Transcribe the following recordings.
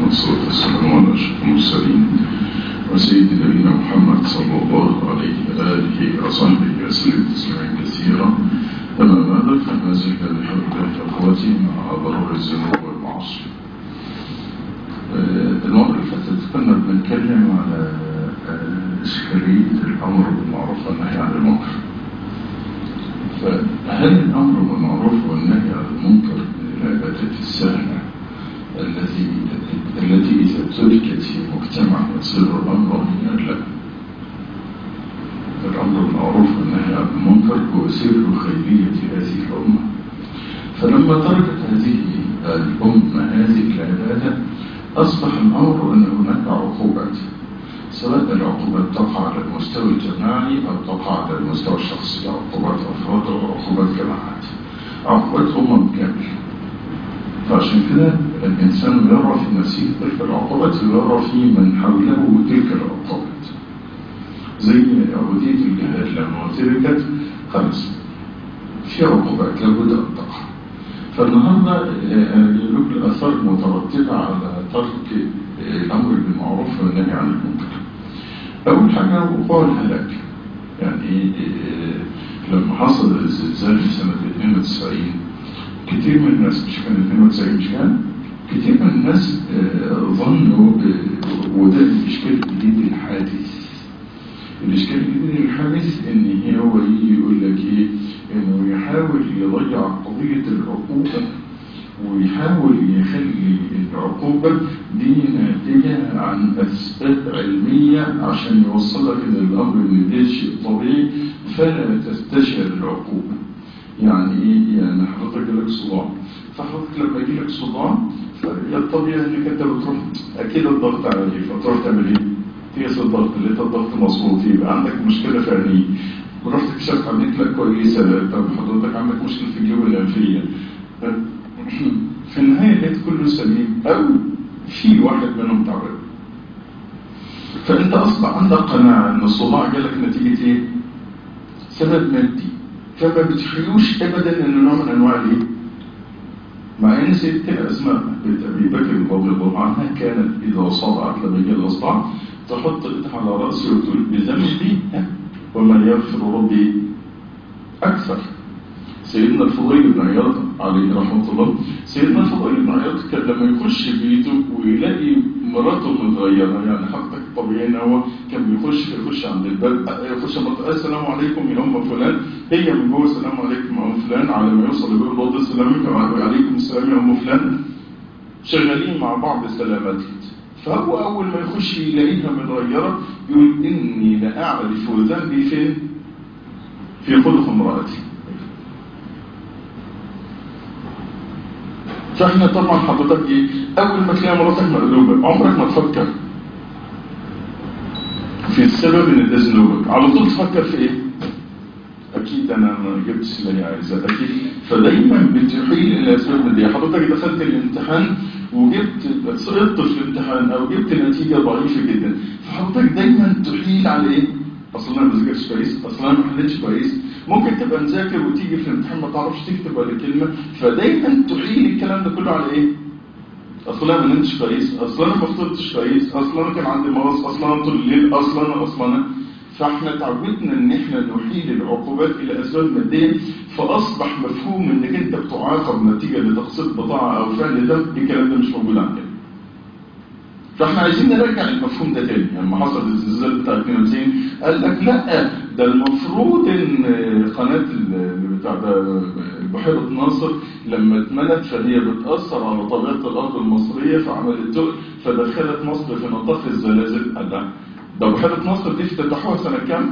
والصلاة والسلام على أشرف المرسلين وسيد نبينا محمد صلى الله عليه وآله وصحبه وسلم تسليما كثيرا أما بعد فما زلنا بحول الله أخواتي مع ضرر الذنوب والمعاصي المرة اللي فاتت كنا بنتكلم على إشكالية الأمر بالمعروف والنهي عن المنكر فهل الأمر بالمعروف والنهي عن المنكر من العبادات السهلة التي التي إذا تركت في مجتمع يصير الأمر من لا الأمر بالمعروف والنهي عن المنكر هو سر خيرية هذه الأمة فلما تركت هذه الأمة هذه العبادة أصبح الأمر أن هناك عقوبات سواء العقوبات تقع على المستوى الجماعي أو تقع على المستوى الشخصي عقوبات أفراد أو عقوبات جماعات عقوبات أمم كاملة فعشان كده الإنسان يرى في نفسه تلك العقوبات ويرى في من حوله تلك العقوبات زي عبودية الجهاد لما تركت خلاص في عقوبات لابد أن تقع فالنهاردة يقول الأثار مترتبة على ترك الأمر بالمعروف والنهي عن المنكر أول حاجة وقوع الهلاك يعني لما حصل الزلزال في سنة 92 كتير من الناس مش كان 92 مش كان كتير من الناس ظنوا وده الإشكال الجديد الحادث الإشكال الجديد الحادث إن هو يجي يقول لك إيه إنه يحاول يضيع قضية العقوبة ويحاول يخلي العقوبة دي ناتجة عن أسباب علمية عشان يوصلك إن الأمر إن ده شيء طبيعي فلا تستشعر العقوبة يعني إيه؟ يعني حضرتك جالك صداع فحضرتك لما يجيلك صداع فالطبيعي إنك أنت بتروح أكيد الضغط عليه فتروح تعمل إيه؟ تقيس الضغط لقيت الضغط مظبوط يبقى عندك مشكلة في عينيك ورحت كشفت عينيك لك كويسة طب حضرتك عندك مشكلة في الجيوب الأنفية في النهاية لقيت كله سليم أو في واحد منهم تعبان فأنت أصبح عندك قناعة أن الصداع جالك نتيجة إيه؟ سبب مادي فما بتحيوش أبدا أنه نوع من أنواع الإيه؟ مع أن سيدتنا أسماء بنت أبي بكر رضي الله عنها كانت إذا صدعت لما يجي الأصدع تحط إيدها على رأسي وتقول بذنبي ومن يغفر ربي أكثر سيدنا الفضيل بن عياض عليه رحمة الله سيدنا الفضيل بن عياض كان لما يخش بيته ويلاقي مراته متغيرة يعني حضرتك طبيعي ان هو كان بيخش يخش عند الباب يخش مراته السلام عليكم يا ام فلان هي من جوه السلام عليكم يا ام فلان على ما يوصل يقول الله السلام عليكم السلام يا ام فلان شغالين مع بعض سلامات فهو اول ما يخش يلاقيها متغيرة يقول اني لاعرف ذنبي فين في خلق امرأتي فاحنا طبعا حضرتك ايه اول ما تلاقي مراتك مقلوبه عمرك ما تفكر في السبب ان ده ذنوبك على طول تفكر في ايه اكيد انا ما جبتش اللي هي عايزاه اكيد فدايما بتحيل الى اسباب دي حضرتك دخلت الامتحان وجبت سقطت في الامتحان او جبت نتيجه ضعيفه جدا فحضرتك دايما تحيل على ايه اصلا انا ما ذاكرتش كويس اصلا انا ما حلتش كويس ممكن تبقى مذاكر وتيجي في الامتحان ما تعرفش تكتب ولا كلمه فدايما تحيل الكلام ده كله على ايه اصلا انا ما نمتش كويس اصلا انا ما فطرتش كويس اصلا انا كان عندي مرض اصلا انا طول الليل اصلا انا اصلا انا فاحنا تعودنا ان احنا نحيل العقوبات الى اسباب ماديه فاصبح مفهوم انك انت بتعاقب نتيجه لتقصير بضاعه او فعل ذنب الكلام ده مش موجود عندنا فاحنا عايزين نرجع المفهوم ده تاني لما يعني حصل الزلزال بتاع 92 قال لك لا ده المفروض ان قناه بتاع ده بحيره ناصر لما اتملت فهي بتاثر على طبيعه الارض المصريه فعملت تقل فدخلت مصر في نطاق الزلازل قال لا ده بحيره ناصر دي افتتحوها سنه كام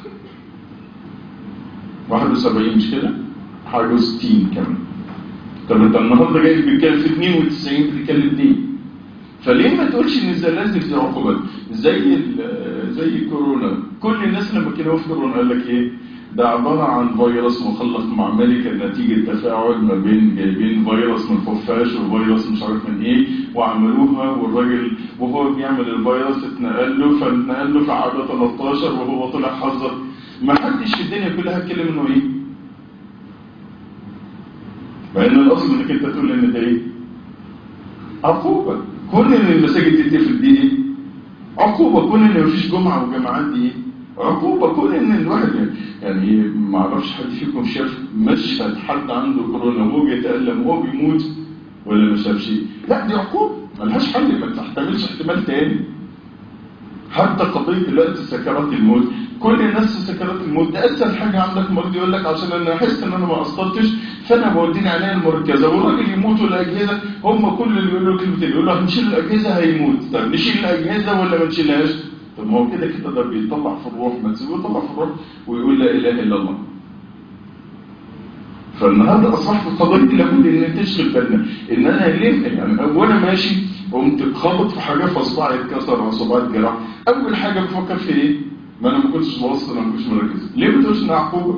71 مش كده حاجه 60 كمان طب انت النهارده جاي بتتكلم في 92 بتتكلم دي فليه ما تقولش ان الزلازل دي عقوبات زي زي كورونا كل الناس لما كانوا في كورونا قال لك ايه ده عبارة عن فيروس مخلق معملي كان نتيجة تفاعل ما بين جايبين فيروس من خفاش وفيروس مش عارف من ايه وعملوها والراجل وهو بيعمل الفيروس اتنقل له فاتنقل له في عدد 13 وهو طلع حذر ما حدش في الدنيا كلها اتكلم انه ايه مع ان الاصل انك انت تقول ان ده ايه عقوبة كون ان المساجد تتقفل دي ايه عقوبة كون ان مفيش جمعة وجماعات دي ايه عقوبة كون ان الواحد يعني ما اعرفش حد فيكم شاف مشهد حد عنده كورونا وهو بيتألم وهو بيموت ولا ما شافش لا دي عقوبة ملهاش حل ما تحتملش احتمال تاني حتى قضية دلوقتي سكرات الموت كل الناس في سكرات الموت ده اسهل حاجة عندك مريض يقول لك عشان انا احس ان انا ما قصرتش فانا بوديني عناية المركزة والراجل يموت والاجهزة هم كل اللي بيقولوا كلمتين يقول لك نشيل الاجهزة هيموت طب نشيل الاجهزة ولا ما نشيلهاش طب ما هو كده كده ده بيطلع في الروح ما تسيبه يطلع في الروح ويقول لا اله الا الله فالنهارده اصبحت القضيه دي لابد ان تشغل بالنا ان انا ليه يعني وانا ماشي قمت خابط في حاجه فصباعي اتكسر او صباعي اتجرح اول حاجه بفكر في ايه؟ ما انا ما كنتش ببص انا ما كنتش مركز ليه ما تقولش انها عقوبه؟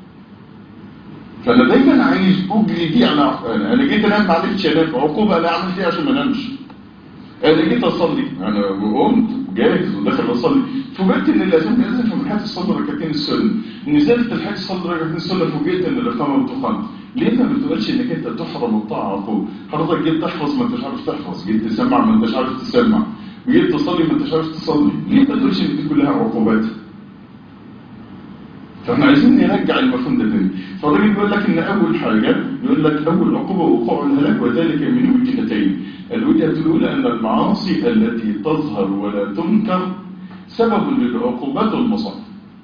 فانا دايما عايز اجري دي على انا انا جيت انام ما عرفتش انام عقوبه انا عملت ايه عشان ما انامش؟ انا جيت اصلي انا قمت جاهز وداخل اصلي فوجئت ان الاذان بيأذن فملحقت اصلي ركعتين السنه نزلت لحقت اصلي ركعتين السنه فوجئت ان الاقامه بتقام ليه ما بتقولش انك انت تحرم الطاعه عقوبه حضرتك جيت تحفظ ما انتش عارف تحفظ جيت تسمع ما انتش عارف تسمع وجيت تصلي ما انتش عارف تصلي ليه ما تقولش ان دي كلها عقوبات فاحنا عايزين نرجع المفهوم ده تاني فالراجل بيقول لك ان اول حاجه يقول لك اول عقوبه وقوع الهلاك وذلك من وجهتين الوجهه الاولى ان المعاصي التي تظهر ولا تنكر سبب للعقوبات والمصائب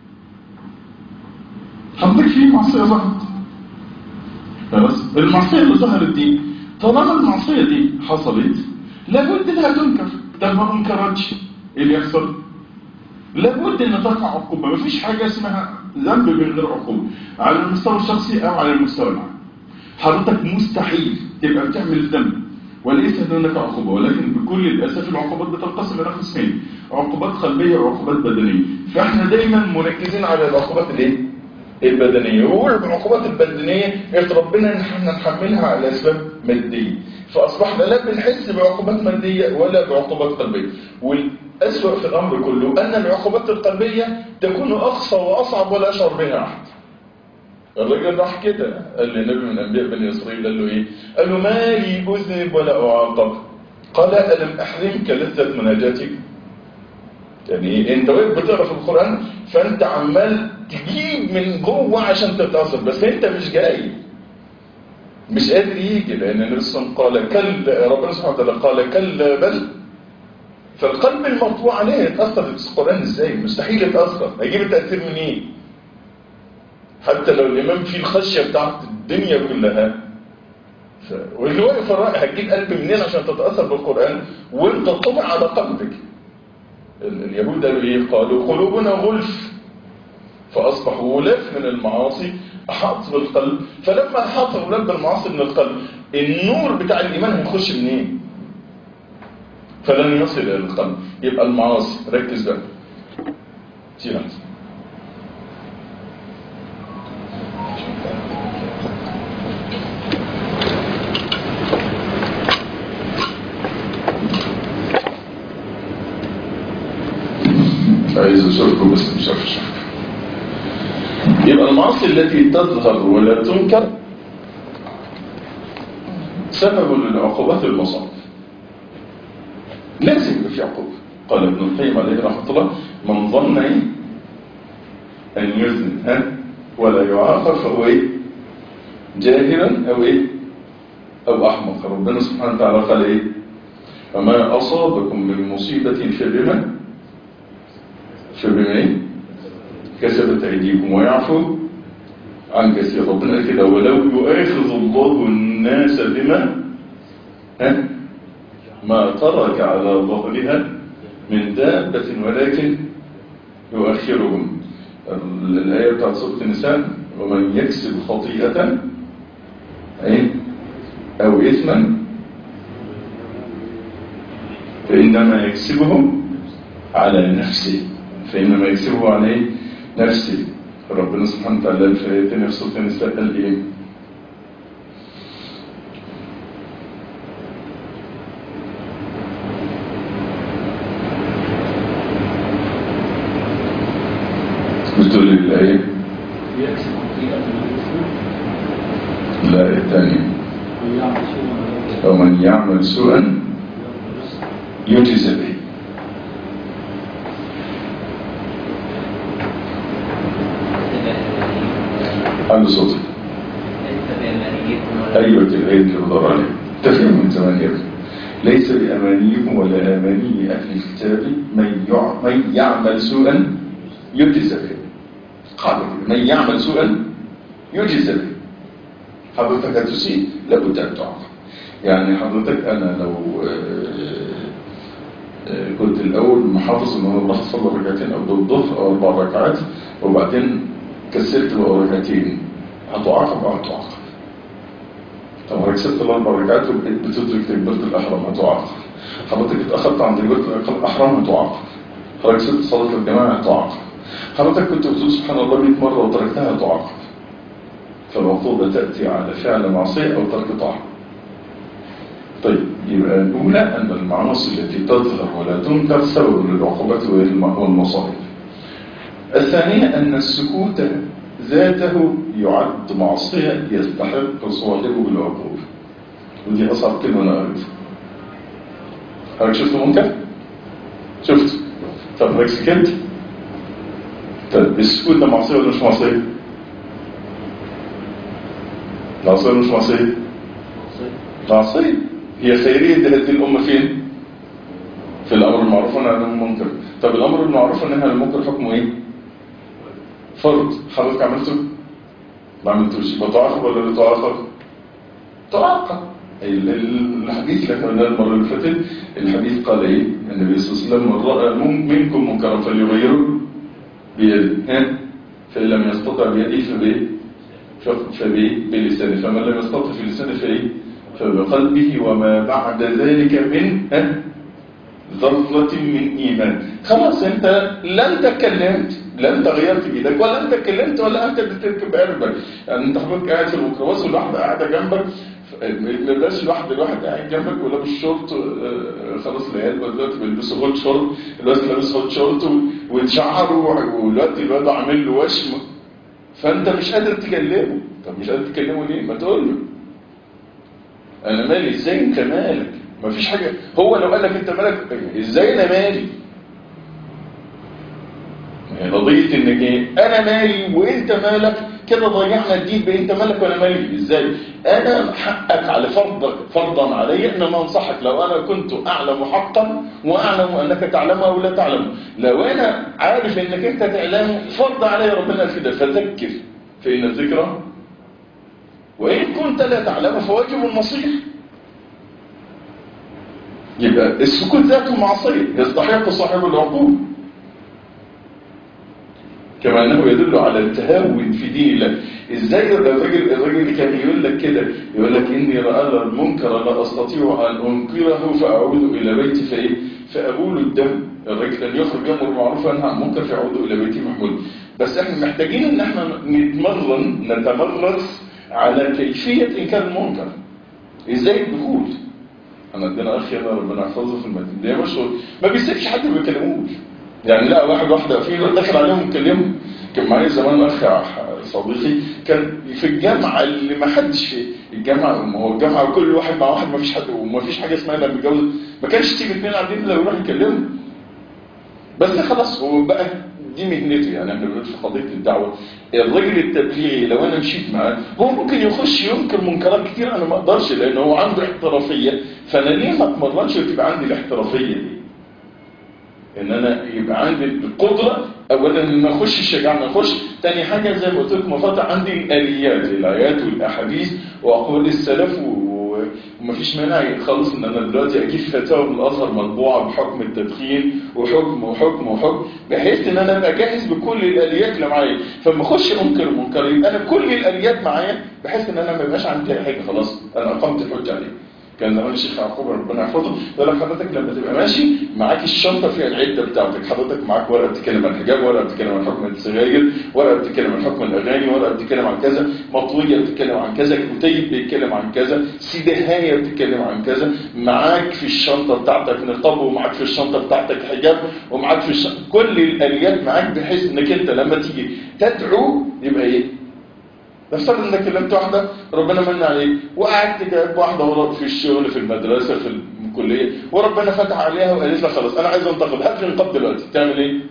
حضرتك في معصيه ظهرت خلاص المعصيه اللي ظهرت دي طالما المعصيه دي حصلت لابد انها تنكر ده ما انكرتش ايه اللي يحصل لابد ان تقع عقوبه مفيش حاجه اسمها ذنب من غير عقوبه على المستوى الشخصي او على المستوى العام حضرتك مستحيل تبقى بتعمل ذنب وليس هناك عقوبه ولكن بكل الاسف العقوبات بتنقسم الى قسمين عقوبات قلبيه وعقوبات بدنيه فاحنا دايما مركزين على العقوبات الايه البدنيه والعقوبات البدنيه ربنا ان احنا نحملها على اسباب ماديه فاصبحنا لا بنحس بعقوبات ماديه ولا بعقوبات قلبيه والاسوأ في الامر كله ان العقوبات القلبيه تكون اقصى واصعب ولا يشعر بها احد الراجل راح كده قال لنبي من انبياء بني اسرائيل قال له ايه قال له ما لي اذنب ولا اعاقب قال الم احرمك لذه مناجاتك يعني انت واقف بتقرا في القران فانت عمال تجيب من جوه عشان تتاثر بس انت مش جاي مش قادر يجي لان النبي صلى الله عليه وسلم قال كلا ربنا سبحانه وتعالى قال كلا بل فالقلب المطبوع عليه يتاثر في القران ازاي مستحيل يتاثر هيجيب التاثير منين إيه؟ حتى لو الامام فيه الخشيه بتاعت الدنيا كلها ف... واللي واقف هتجيب قلب منين عشان تتاثر بالقران وانت طبع على قلبك اليهود قالوا ايه قالوا قلوبنا غلف فاصبحوا غلاف من المعاصي احاط بالقلب فلما احاط الغلاف بالمعاصي من القلب النور بتاع الايمان هيخش منين فلن يصل الى القلب يبقى المعاصي ركز بقى سيبها عايز اشوفكم بس مش عارف اشوفكم يبقى المعاصي التي تظهر ولا تنكر سبب للعقوبات المصائب لازم يبقى في عقوبة قال ابن القيم عليه رحمه الله من ظن ايه ان يذنب ها ولا يعاقب فهو ايه جاهلا او ايه او احمق ربنا سبحانه وتعالى قال ايه فما اصابكم من مصيبه فبما فبما ايه كسبت ايديكم ويعفو عن كثير ربنا كده ولو يؤاخذ الله الناس بما ها ما ترك على ظهرها من دابة ولكن يؤخرهم الآية بتاعت سورة النساء ومن يكسب خطيئة أي أو إثما فإنما يكسبه على نفسه فإنما يكسبه على نفسه ربنا سبحانه وتعالى في آية في سورة النساء قال إيه بتقول الآية يكسب خطيئة من الإثم لا الثانية ويعمل سوءا ومن يعمل سوءا يجزى به عنده صوت ايوه كده هي اللي بدور عليها تفهم من زمان يا ابني ليس بامانيكم ولا اماني اهل الكتاب من يع... من يعمل سوءا يجزى به قال من يعمل سوءا يجزى به حضرتك هتسيء لابد ان تعاقب يعني حضرتك انا لو كنت الاول محافظ ان انا بروح اصلي ركعتين او الظهر او اربع ركعات وبعدين كسرت بقى ركعتين هتعاقب او هتعاقب طب حضرتك سبت الاربع ركعات وبقيت بتدرك تكبيره الاحرام هتعاقب حضرتك اتاخرت عن تكبيره الاحرام هتعاقب حضرتك سبت صلاه الجماعه هتعاقب حضرتك كنت بتقول سبحان الله 100 مره وتركتها هتعاقب فالعقوبه تاتي على فعل معصيه او ترك طاعه طيب يبقى الأولى أن المعاصي التي تظهر ولا تنكر سبب للعقوبات والمصائب الثانية أن السكوت ذاته يعد معصية يستحق صاحبه بالعقوبة ودي أصعب كلمة أنا قريتها حضرتك شفت منكر؟ شفت طب حضرتك سكت؟ طب السكوت ده معصية ولا مش معصية؟ معصية ولا مش معصية؟ معصية هي خيرية هذه الأمة فين؟ في الأمر المعروف والنهي عن المنكر طب الأمر المعروف والنهي عن المنكر حكمه إيه؟ فرض حضرتك عملته؟ ما عملتوش يبقى تعاقب ولا لا تعاقب؟ تعاقب الحديث اللي احنا قلناه المرة اللي فاتت الحديث قال إيه؟ النبي صلى الله عليه وسلم من رأى منكم منكرا فليغيره بيده ها؟ فإن لم يستطع بيده فبإيه؟ فبإيه؟ بلسانه فمن لم يستطع في لسانه فإيه؟ فبقلبه وما بعد ذلك من ذرة من إيمان خلاص أنت لا أنت اتكلمت لا أنت غيرت إيدك ولا أنت اتكلمت ولا أنت بتركب قلبك يعني أنت حضرتك قاعد في الميكروباص والواحدة قاعدة جنبك ما يبقاش الواحد الواحد قاعد جنبك ولابس شورت خلاص العيال دلوقتي بيلبسوا هوت شورت الواد لابس هوت شورت ويتشعروا والواد الواد عامل له وشم فأنت مش قادر تكلمه طب مش قادر تكلمه ليه؟ ما تقول له انا مالي ازاي انت مالك مفيش حاجة هو لو قال لك انت مالك ازاي انا مالي قضية انك ايه انا مالي وانت مالك كده ضيعنا الدين بانت مالك وانا مالي ازاي انا حقك على فرضك فرضا علي ان انا انصحك لو انا كنت اعلم حقا واعلم انك تعلمه او لا تعلمه لو انا عارف انك انت تعلمه فرض علي ربنا كده فذكر فان الذكرى وإن كنت لا تعلم فواجب النصيح يبقى السكوت ذاته معصية يستحق صاحب العقوبة كما أنه يدل على التهاون في دين الله إزاي الرجل الرجل كان يقول لك كده يقول لك إني رأى المنكر لا أستطيع أن أنكره فأعود إلى بيتي فإيه فأبول الدم الرجل كان يخرج يأمر معروف وينهى عن المنكر فيعود إلى بيتي محمود بس احنا محتاجين ان احنا نتمرن نتمرس على كيفية إنكار المنكر إزاي الدخول أنا عندنا أخي أنا ربنا يحفظه في المدينة ده مشهور ما بيسيبش حد ما بيكلموش يعني لا واحد واحدة في داخل عليهم يكلمهم كان معايا زمان أخ صديقي كان في الجامعة اللي ما حدش في الجامعة ما هو الجامعة كل واحد مع واحد ما فيش حد وما فيش حاجة اسمها لما يتجوز ما كانش تيجي اثنين قاعدين لو يروح يكلمهم بس خلاص هو بقى دي مهنته يعني احنا بنقول في قضيه الدعوه الراجل التبليغي لو انا مشيت معاه هو ممكن يخش ينكر منكرات كتير انا ما اقدرش لان هو عنده احترافيه فانا ليه ما اتمرنش وتبقى عندي الاحترافيه دي ان انا يبقى عندي القدره اولا ان اخش الشجاعه ان اخش تاني حاجه زي ما قلت لكم مفاتح عندي الاليات الايات والاحاديث واقوال السلف ومفيش مانع خالص ان انا دلوقتي اجيب فتاوى من الازهر مطبوعه بحكم التدخين وحكم وحكم وحكم بحيث ان انا ابقى جاهز بكل الاليات اللي معايا فلما اخش انكر المنكر يبقى انا كل الاليات معايا بحيث ان انا ما يبقاش عندي حاجه خلاص انا اقمت الحجه عليه كان زمان الشيخ يعقوب ربنا يحفظه يقول لك حضرتك لما تبقى ماشي معاك الشنطه فيها العده بتاعتك حضرتك معاك ورقه بتتكلم عن الحجاب ورقه بتتكلم عن حكم السجاير ورقه بتتكلم عن حكم الاغاني ورقه بتتكلم عن كذا مطويه بتتكلم عن كذا كتيب بيتكلم عن كذا سيدهايه بتتكلم عن كذا معاك في الشنطه بتاعتك نقاب ومعاك في الشنطه بتاعتك حجاب ومعاك في الشنطة كل الاليات معاك بحيث انك انت لما تيجي تدعو يبقى ايه نفترض انك كلمت واحدة ربنا من عليك وقعدت جايب واحدة وراك في الشغل في المدرسة في الكليه وربنا فتح عليها وقالت لك خلاص انا عايز انتقل هات لي نقاب دلوقتي تعمل ايه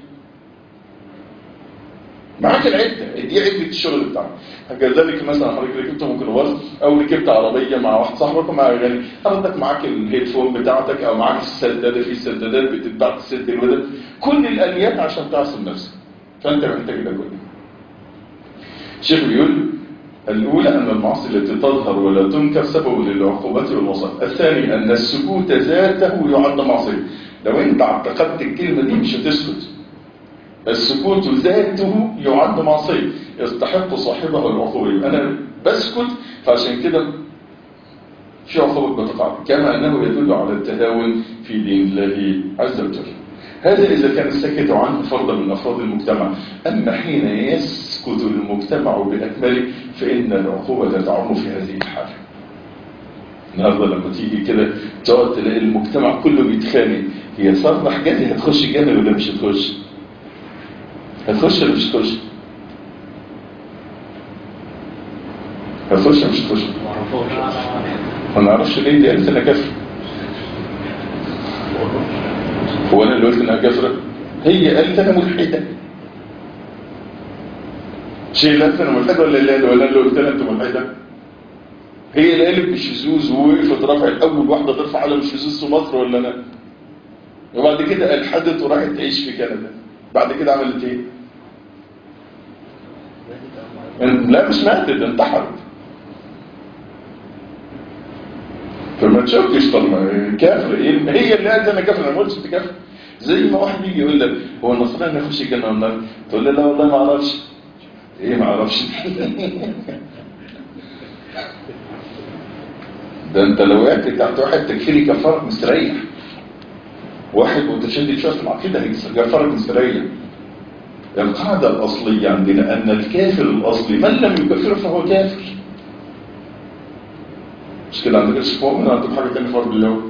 معاك العده دي عده الشغل بتاعك كذلك مثلا حضرتك ركبت ميكروباص او ركبت عربيه مع واحد صاحبك ومع اغاني حضرتك معاك الهيدفون بتاعتك او معاك السداده في سدادات بتتباع تسد الودن كل الاليات عشان تعصم نفسك فانت محتاج ده كله الشيخ بيقول الأولى أن المعاصي التي تظهر ولا تنكر سبب للعقوبات والوصف الثاني أن السكوت ذاته يعد معصية لو أنت اعتقدت الكلمة دي مش هتسكت السكوت ذاته يعد معصية يستحق صاحبه العقوبة أنا بسكت فعشان كده في عقوبة بتقع كما أنه يدل على التهاون في دين الله عز وجل هذا إذا كان السكت عنه فرد من أفراد المجتمع أما حين يسكت المجتمع بأكمله فإن العقوبة تعم في هذه الحالة النهارده لما تيجي كده تقعد تلاقي المجتمع كله بيتخانق هي صرح جدي هتخش الجنة ولا مش هتخش؟ هتخش ولا مش هتخش؟ هتخش ولا مش هتخش؟ ما نعرفش ليه دي قالت انا كافر هو انا اللي قلت انها كافره هي قالت انا ملحده شيء لا انا ملحده ولا لا ولا اللي قلت لها انت ملحده هي اللي قالت بالشذوذ ووقفت رفعت اول واحده ترفع علم الشذوذ في مصر ولا انا وبعد كده الحدت وراحت تعيش في كندا بعد كده عملت ايه لا مش ماتت انتحرت فما تشكش طب كافر ايه هي اللي قالت انا كافر انا ما قلتش انت كافر زي ما واحد يجي يقول لك هو النصراني يخش الجنه ولا النار تقول له لا والله ما اعرفش ايه ما اعرفش ده انت لو وقعت تحت واحد تكفيري كفارك مستريح واحد متشدد شويه في العقيده كفارك مستريح القاعده الاصليه عندنا ان الكافر الاصلي من لم يكفره فهو كافر مش كده عندك الشيخ مؤمن عندك حاجه ثانيه فرض الله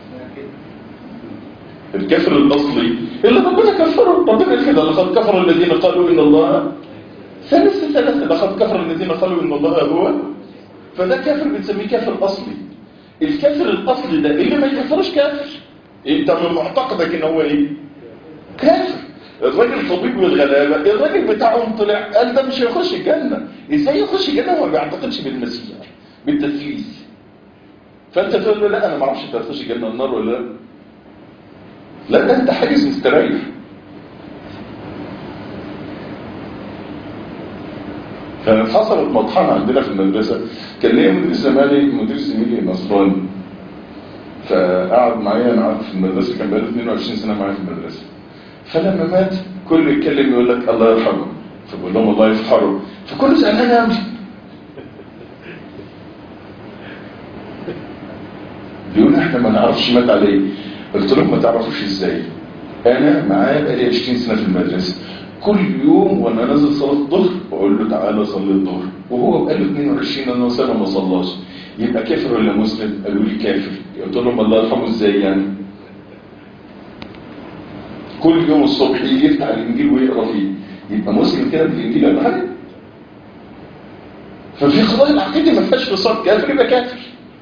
الكفر الاصلي اللي ربنا كفره ربنا قال كده لقد كفر الذين قالوا ان الله ثالث ثلاثة لقد كفر الذين قالوا ان الله هو فده كافر بنسميه كافر اصلي الكافر الاصلي ده اللي ما يكفرش كافر انت من معتقدك ان هو ايه كافر الراجل طبيب والغلابه الراجل بتاعهم طلع قال ده مش هيخش الجنه ازاي يخش الجنه وما بيعتقدش بالمسيح بالتثليث فانت تقول له لا انا ما اعرفش انت هتخش الجنه النار ولا لا لا ده انت حاجز مستريح كانت حصلت مطحنة عندنا في المدرسة كان ليا مدير زمالي مدير زميلي نصراني فقعد معايا انا قعدت في المدرسة كان بقاله 22 سنة معايا في المدرسة فلما مات كل يتكلم يقول لك الله يرحمه فبقول لهم الله يفحره فكل زعلان قوي بيقول احنا ما نعرفش مات عليه قلت لهم ما تعرفوش ازاي انا معاه بقالي 20 سنه في المدرسه كل يوم وانا نازل صلاه الظهر بقول له تعالى صلي الظهر وهو بقاله 22 سنه ما صلاش يبقى كافر ولا مسلم قالوا لي كافر قلت لهم الله يرحمه ازاي يعني كل يوم الصبح يجي يفتح الانجيل ويقرا فيه يبقى مسلم كده بالانجيل ولا حاجه ففي قضايا العقيده ما فيهاش فصال كافر يبقى كافر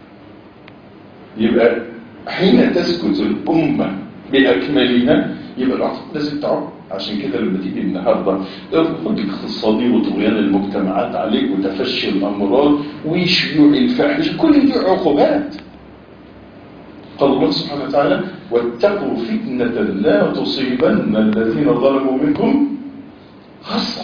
يبقى حين تسكت الأمة بأكملها يبقى العقل لازم تعب عشان كده لما تيجي النهاردة الخروج الاقتصادي وطغيان المجتمعات عليك وتفشي الأمراض وشيوع الفاحش كل دي عقوبات قال الله سبحانه وتعالى واتقوا فتنة لا تصيبن الذين ظلموا منكم خاصة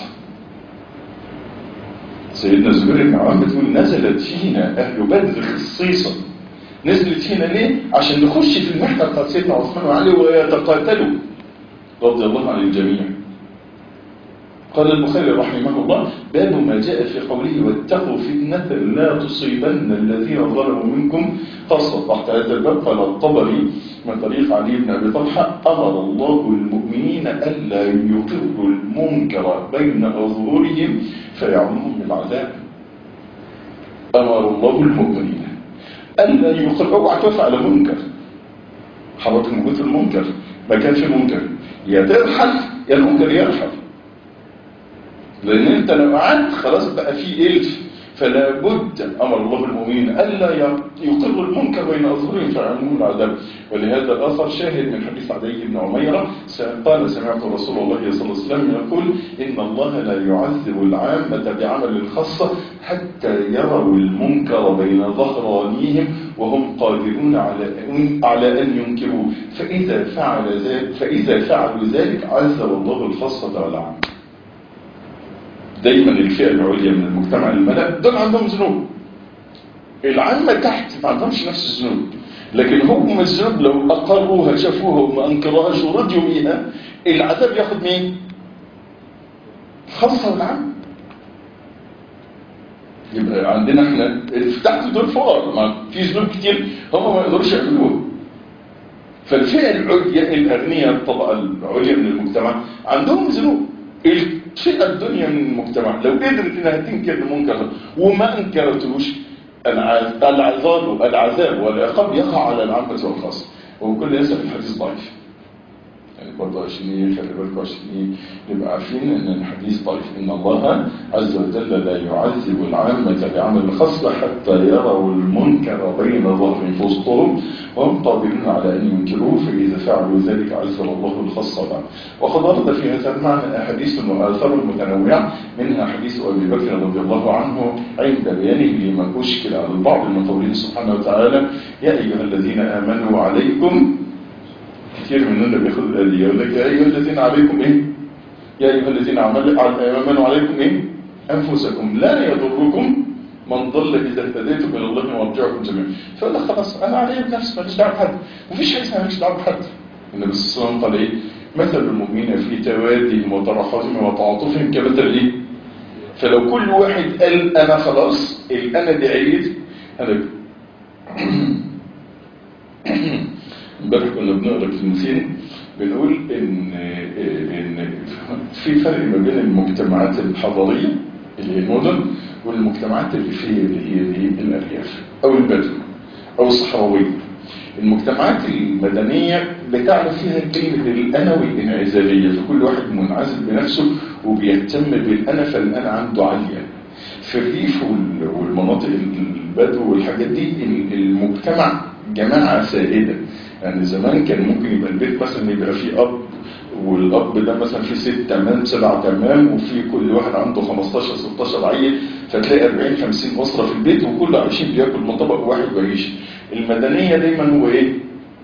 سيدنا زبير بن عوام بتقول نزلت فينا أهل بدر خصيصا نزلت هنا ليه؟ عشان نخش في المحنة بتاعت سيدنا عثمان وعلي ويتقاتلوا رضي الله عن الجميع قال البخاري رحمه الله باب ما جاء في قوله واتقوا فتنة لا تصيبن الذين ظلموا منكم خاصة تحت هذا الباب قال الطبري من طريق علي بن أبي طلحة أمر الله المؤمنين ألا يقروا المنكر بين أظهرهم فيعمهم بالعذاب أمر الله المؤمنين ألا يقر اوعى توافق على منكر حضرتك موجود في المنكر ما كان في منكر يا ترحل يا المنكر يرحل لأن أنت لو قعدت خلاص بقى في إلف فلا بد أمر الله المؤمنين ألا يقروا المنكر بين أظهرهم فيعلمون العذاب ولهذا الآخر شاهد من حديث عدي بن عميرة قال سمعت رسول الله صلى الله عليه وسلم يقول إن الله لا يعذب العامة بعمل خاصة حتى يروا المنكر بين ظهرانيهم وهم قادرون على على أن ينكروه فإذا فعل ذلك فإذا فعلوا ذلك عذب الله الخاصة والعامة دايما الفئة العليا من المجتمع الملأ دول عندهم ذنوب العامة تحت ما عندهمش نفس الذنوب لكن هم الذنوب لو أقروها شافوها وما أنكروهاش ورضيوا بيها العذاب ياخد مين؟ خاصة والعامة يبقى عندنا احنا اللي تحت دول فقراء ما في ذنوب كتير هم ما يقدروش يعملوها فالفئة العليا الأغنياء الطبقة العليا من المجتمع عندهم ذنوب الفئة الدنيا من المجتمع لو قدرت انها تنكر المنكر وما انكرتوش العذاب العذاب والعقاب يقع على العامة والخاصة وبكل يسأل الحديث ضعيف يعني برضه عشان ايه خلي بالكم عشان ايه نبقى عارفين ان الحديث ضعيف ان الله عز وجل لا يعذب العامة بعمل خاصة حتى يروا المنكر بين ظهر في وسطهم وهم قادرون على ان ينكروه فاذا فعلوا ذلك عذب الله الخاصة بعد وقد ورد في هذا المعنى احاديث واثار متنوعة منها حديث ابي بكر رضي الله عنه عند بيانه لما اشكل على البعض من قوله سبحانه وتعالى يا ايها الذين امنوا عليكم كثير مننا بياخد الآية يقول لك يا أيها الذين عليكم إيه يا أيها الذين آمنوا عليكم إيه أنفسكم لا يضركم من ضل إذا اهتديتم إلى الله مرجعكم جميعا فقال لك خلاص أنا علي بنفسي ماليش دعوة بحد مفيش حاجة اسمها ماليش دعوة بحد النبي صلى الله عليه وسلم قال إيه مثل المؤمنين في توادهم وتراحمهم وتعاطفهم كمثل إيه فلو كل واحد قال أنا خلاص الأنا دي عيد أنا امبارح كنا بنقرا في المسين بنقول ان ان في فرق ما بين المجتمعات الحضريه اللي هي المدن والمجتمعات الريفيه اللي هي اللي هي الارياف او البدو او الصحراويه المجتمعات المدنيه بتعرف فيها كلمه الانا والانعزاليه فكل واحد منعزل بنفسه وبيهتم بالانا فالانا عنده عاليه في الريف والمناطق البدو والحاجات دي المجتمع جماعه سائده يعني زمان كان ممكن يبقى البيت مثلا يبقى فيه اب والاب ده مثلا فيه ست تمام سبع تمام وفي كل واحد عنده 15 16 عيل فتلاقي 40 50 اسره في البيت وكل عايشين بياكل من طبق واحد ويعيش المدنيه دايما هو ايه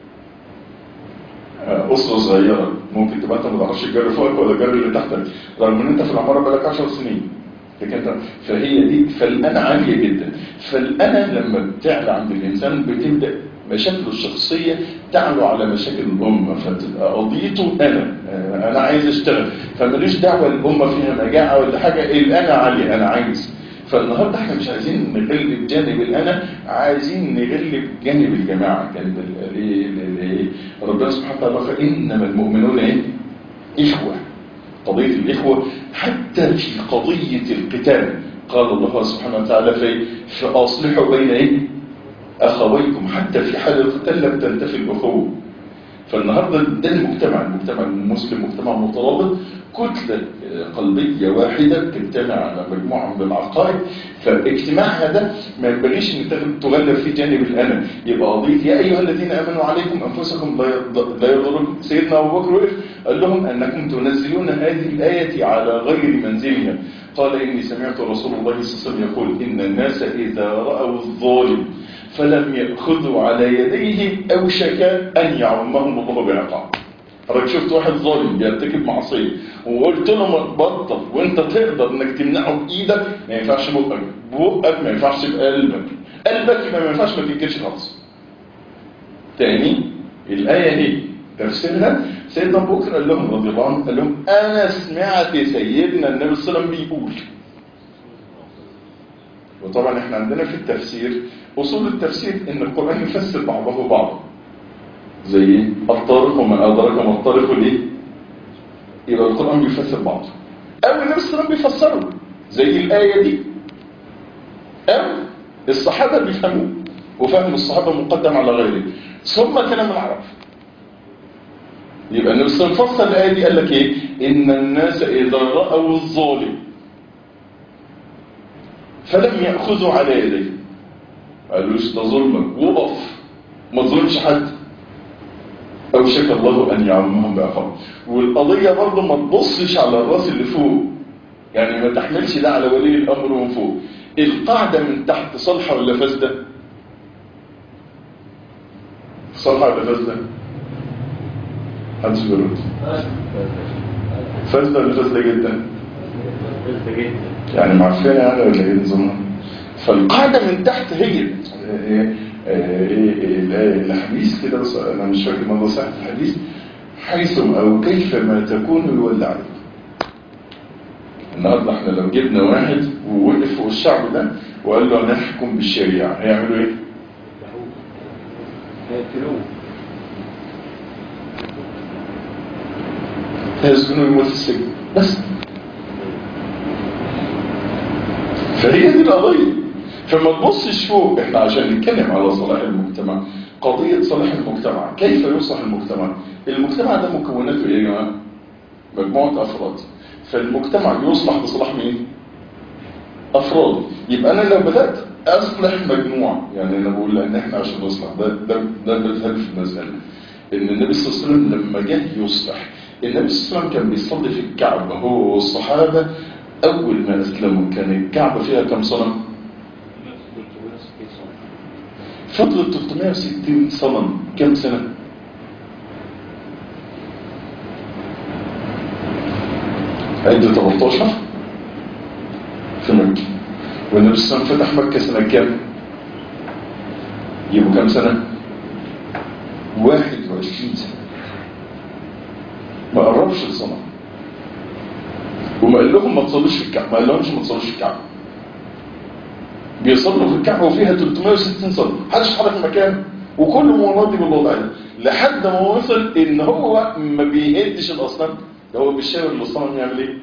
اسره صغيره ممكن تبقى انت ما تعرفش الجار فوقك ولا الجار اللي تحتك رغم ان انت في العماره بقالك 10 سنين لكن انت فهي دي فالانا عاليه جدا فالانا لما بتعلى عند الانسان بتبدا مشاكله الشخصية تعلو على مشاكل الأمة فتبقى قضيته أنا أنا عايز أشتغل فماليش دعوة الأمة فيها مجاعة ولا حاجة الأنا عالية أنا عايز فالنهاردة احنا مش عايزين نغلب جانب الأنا عايزين نغلب جانب الجماعة جانب ربنا سبحانه وتعالى قال إنما المؤمنون إيه؟ إخوة قضية الإخوة حتى في قضية القتال قال الله سبحانه وتعالى في فأصلحوا بين إيه؟ أخويكم حتى في حال القتال لم تنتفي الأخوة فالنهاردة ده المجتمع المجتمع المسلم مجتمع مترابط كتلة قلبية واحدة تجتمع على مجموعة من العقائد فاجتماعها ده ما ينبغيش ان تغلب في جانب الأنا يبقى قضية يا أيها الذين آمنوا عليكم أنفسكم لا يضركم سيدنا أبو بكر وقف قال لهم أنكم تنزلون هذه الآية على غير منزلها قال إني سمعت رسول الله صلى الله عليه وسلم يقول إن الناس إذا رأوا الظالم فلم يأخذوا على يديه أوشك أن يعمهم الله بعقاب حضرتك شفت واحد ظالم بيرتكب معصية وقلت له ما تبطل وانت تقدر انك تمنعه بايدك ما ينفعش بقك بقك ما ينفعش بقلبك قلبك ما ينفعش ما تنكرش خالص تاني الآية دي تفسيرها سيدنا ابو بكر قال لهم رضي الله عنه قال لهم انا سمعت سيدنا النبي صلى الله عليه وسلم بيقول وطبعا احنا عندنا في التفسير اصول التفسير ان القرآن يفسر بعضه بعضا زي الطارق ومن ادرك ما الطارق ليه يبقى القرآن بيفسر بعضه او النبي صلى الله عليه وسلم بيفسره زي الآية دي او الصحابة بيفهموه وفهم الصحابة مقدم على غيره ثم كلام العرب يبقى النبي صلى الله عليه وسلم فسر الآية دي قال لك ايه ان الناس اذا رأوا الظالم فلم يأخذوا على يديه قالوش ده ظلمك وقف ما تظلمش حد أوشك الله أن يعمهم بعقاب والقضية برضه ما تبصش على الراس اللي فوق يعني ما تحملش ده على ولي الأمر من فوق القاعدة من تحت صالحة ولا فاسدة صالحة ولا فاسدة محدش بيرد فاسدة ولا فاسدة جدا يعني معفنة يعني ولا ايه نظامها فالقاعدة من تحت هي الحديث كده بس انا مش فاكر مرة صح الحديث حيث او كيفما تكون يولى عليك النهارده احنا لو جبنا واحد ووقف فوق الشعب ده وقال له انا احكم بالشريعه هيعملوا ايه؟ هيقتلوه هيسجنوا يموت في السجن بس فهي دي القضيه فما تبصش فوق احنا عشان نتكلم على صلاح المجتمع قضيه صلاح المجتمع كيف يصلح المجتمع المجتمع ده مكوناته ايه يا جماعه مجموعه افراد فالمجتمع يصلح بصلاح مين افراد يبقى انا لو بدات اصلح مجموعه يعني انا بقول ان احنا عشان نصلح ده ده ده مثال في المساله ان النبي صلى الله عليه وسلم لما جه يصلح النبي صلى الله عليه وسلم كان بيصلي في الكعبه هو والصحابه اول ما اسلموا كان الكعبه فيها كم صنم فضلت 360 صنم كم سنه عدة 13 في مكة والنبي صلى الله عليه وسلم فتح مكة سنة كام يبقوا كام سنة 21 سنة ما قربش الصنم وما قال لهم ما تصلوش في الكعبة ما قال لهمش ما تصلوش في الكعبة بيصلوا في الكعبة وفيها 360 صنم محدش حرك مكان وكله مرضي بالوضع ده لحد ما وصل ان هو ما بيهدش الاصنام ده هو بيشاور الاصنام يعمل ايه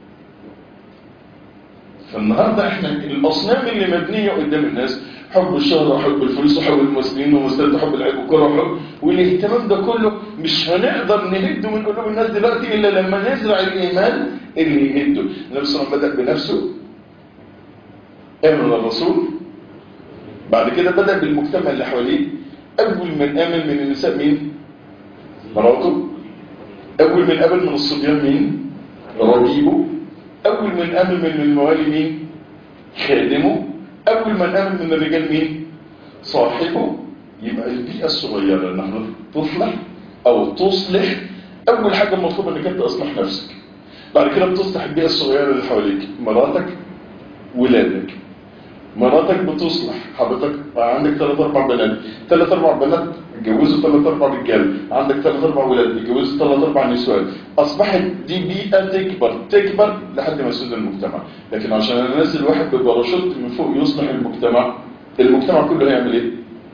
فالنهارده احنا الاصنام اللي مبنيه قدام الناس حب الشهرة وحب الفلوس وحب المسلمين ومستند حب العيب والكره وحب والاهتمام ده كله مش هنقدر نهده من قلوب الناس دلوقتي الا لما نزرع الايمان اللي يهده النبي صلى الله عليه وسلم بدا بنفسه امن الرسول بعد كده بدا بالمجتمع اللي حواليه اول من امن من النساء مين مراته اول من امن من الصبيان مين ربيبه اول من امن من الموالي مين خادمه اول من امن من الرجال مين صاحبه يبقى البيئه الصغيره اللي احنا تصلح او تصلح اول حاجه المطلوب انك انت تصلح نفسك بعد كده بتصلح البيئه الصغيره اللي حواليك مراتك ولادك مراتك بتصلح حضرتك عندك ثلاث اربع بنات ثلاث اربع بنات اتجوزوا ثلاث اربع رجال عندك ثلاث اربع ولاد اتجوزوا ثلاث اربع نسوان اصبحت دي بيئه تكبر تكبر لحد ما يسود المجتمع لكن عشان انزل واحد بباراشوت من فوق يصلح المجتمع المجتمع كله هيعمل ايه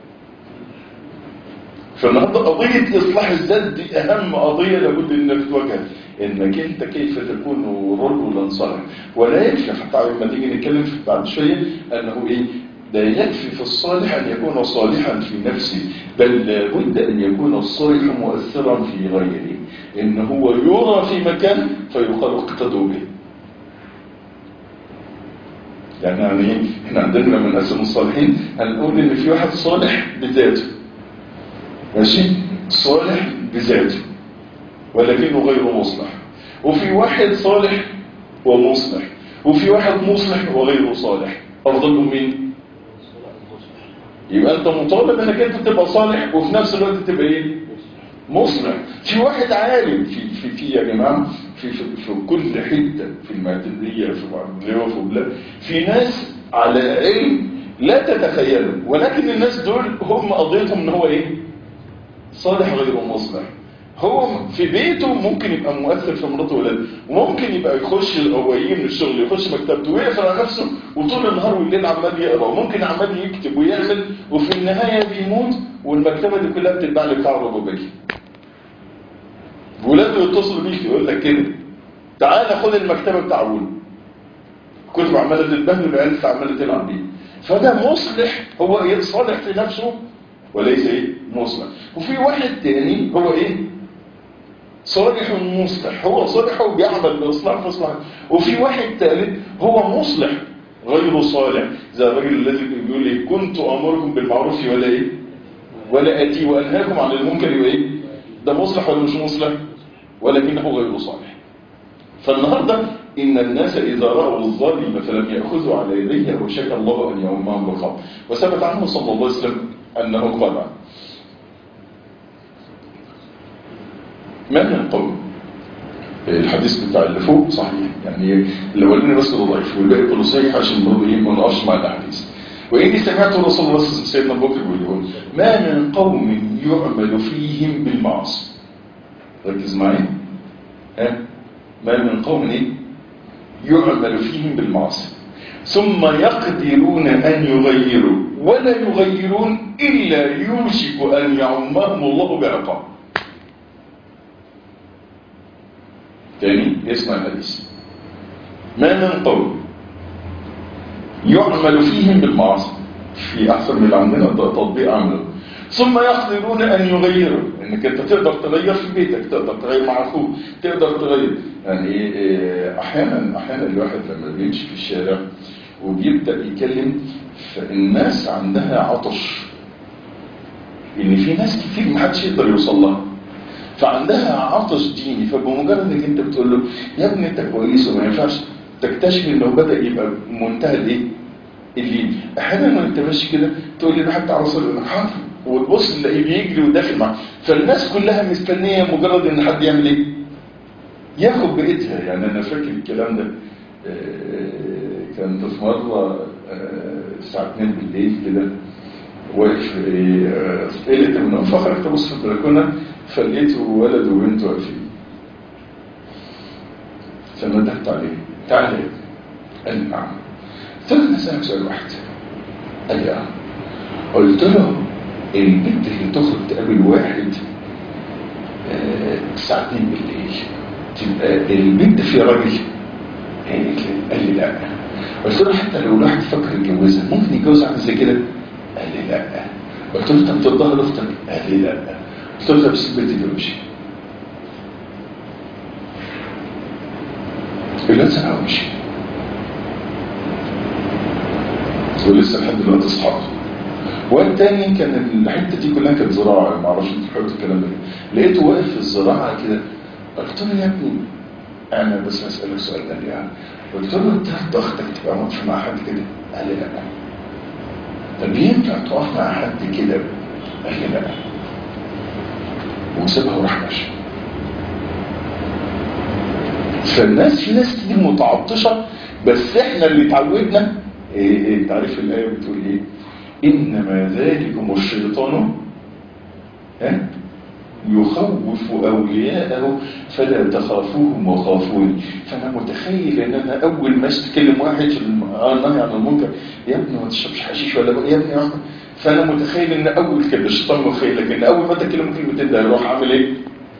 فالنهارده قضيه اصلاح الذات دي اهم قضيه لابد انك تواجهها انك انت كيف تكون رجلا صالحا ولا يكفي حتى لما تيجي نتكلم في بعد شويه انه ايه لا يكفي في الصالح ان يكون صالحا في نفسه بل لابد ان يكون الصالح مؤثرا في غيره ان هو يرى في مكان فيقال اقتدوا به يعني يعني ايه احنا عندنا لما نقسم الصالحين هنقول ان في واحد صالح بذاته ماشي صالح بذاته ولكنه غير مصلح وفي واحد صالح ومصلح وفي واحد مصلح وغير صالح افضلهم مين يبقى انت مطالب انك انت تبقى صالح وفي نفس الوقت تبقى ايه مصلح في واحد عالم في في في يا جماعه في في, في كل حته في المعتديه في معتديه وفي بلاد في ناس على علم لا تتخيلوا ولكن الناس دول هم قضيتهم ان هو ايه صالح غير مصلح هو في بيته ممكن يبقى مؤثر في مراته وولاده وممكن يبقى يخش هو يجي من الشغل يخش مكتبته ويقفل على نفسه وطول النهار والليل عمال يقرا وممكن عمال يكتب ويعمل وفي النهايه بيموت والمكتبه دي كلها بتتباع لبتاع ربابيكي ولاده يتصلوا بيك يقول لك كده تعالى خد المكتبه بتاع ابونا كتب عماله تتبهدل والعيال لسه عماله تلعب بيه فده مصلح هو ايه صالح في نفسه وليس ايه مصلح وفي واحد تاني هو ايه صالح مصلح هو صالح وبيعمل بإصلاح مصلحة وفي واحد ثالث هو مصلح غير صالح زي الراجل الذي بيقول ايه كنت امركم بالمعروف ولا ايه ولا اتي وانهاكم عن المنكر وايه ده مصلح ولا مش مصلح ولكنه غير صالح فالنهارده ان الناس اذا راوا الظالم فلم ياخذوا على يديه وشك الله ان يؤمهم بالخطا وثبت عنه صلى الله عليه وسلم انه قال ما من قوم الحديث بتاع اللي فوق صحيح يعني الاولاني بس اللي ضعيف والباقي كله صحيح عشان برضه ايه ما نقفش مع الاحاديث واني سمعت رسول الله سيدنا ابو بكر بيقول ما من قوم يعمل فيهم بالمعاصي ركز معايا ها ما من قوم ايه يعمل فيهم بالمعاصي ثم يقدرون ان يغيروا ولا يغيرون الا يوشك ان يعمهم الله بعقاب تاني اسمع الحديث ما من قوم يعمل فيهم بالمعاصي في احسن من اللي عندنا تطبيق عمله ثم يقدرون ان يغيروا انك انت تقدر تغير في بيتك تقدر تغير مع اخوك تقدر تغير يعني إيه احيانا احيانا الواحد لما بيمشي في الشارع وبيبدا يكلم فالناس عندها عطش ان في ناس كتير ما حدش يقدر يوصل لها فعندها عطش ديني فبمجرد انك انت بتقول له يا ابني انت كويس وما ينفعش تكتشف انه بدا يبقى منتهى الايه اللين احيانا وانت ماشي كده تقول لي حتى على رسول الله حاضر وتبص تلاقيه بيجري وداخل معاك فالناس كلها مستنيه مجرد ان حد يعمل ايه ياخد بايدها يعني انا فاكر الكلام ده كنت في مره الساعه 2 بالليل كده واقف قلت من النوم فخرجت ابص في البلكونه فلقيت ولد وبنت واقفين فندهت عليه تعال ليه قال لي نعم قلت له انا اسالك سؤال واحد قال لي اه قلت له البنت اللي تخرج تقابل واحد الساعه 2 بالليل تبقى البنت في راجل قال لي لا قلت له حتى لو الواحد فكر يتجوزها ممكن يتجوز واحده زي كده قال لي لا قلت له انت بترضاها لاختك قال لي لا قلت له طب سيب بنتي تمشي الواد سنه ومشي ولسه لحد دلوقتي اصحاب والتاني كان الحته دي كلها كانت زراعه ما اعرفش انت حضرتك الكلام ده لقيته واقف في الزراعه كده قلت له يا ابني انا بس اسالك سؤال ده يعني قلت له انت ضغطك تبقى واقف مع حد كده قال لي لا طب ينفع تقف مع حد كده قال لي لا وسيبها وراح ماشي فالناس في ناس كتير متعطشه بس احنا اللي اتعودنا ايه ايه تعرف الايه بتقول ايه انما ذلكم الشيطان ها يخوف اولياءه فلا تخافوهم وخافوني فانا متخيل ان انا اول ما اتكلم واحد في النهي عن المنكر يا ابني ما تشربش حشيش ولا يا ابني يا فانا متخيل ان اول كده الشيطان متخيل لك ان اول ما تكلم كلمتين ده يروح عامل ايه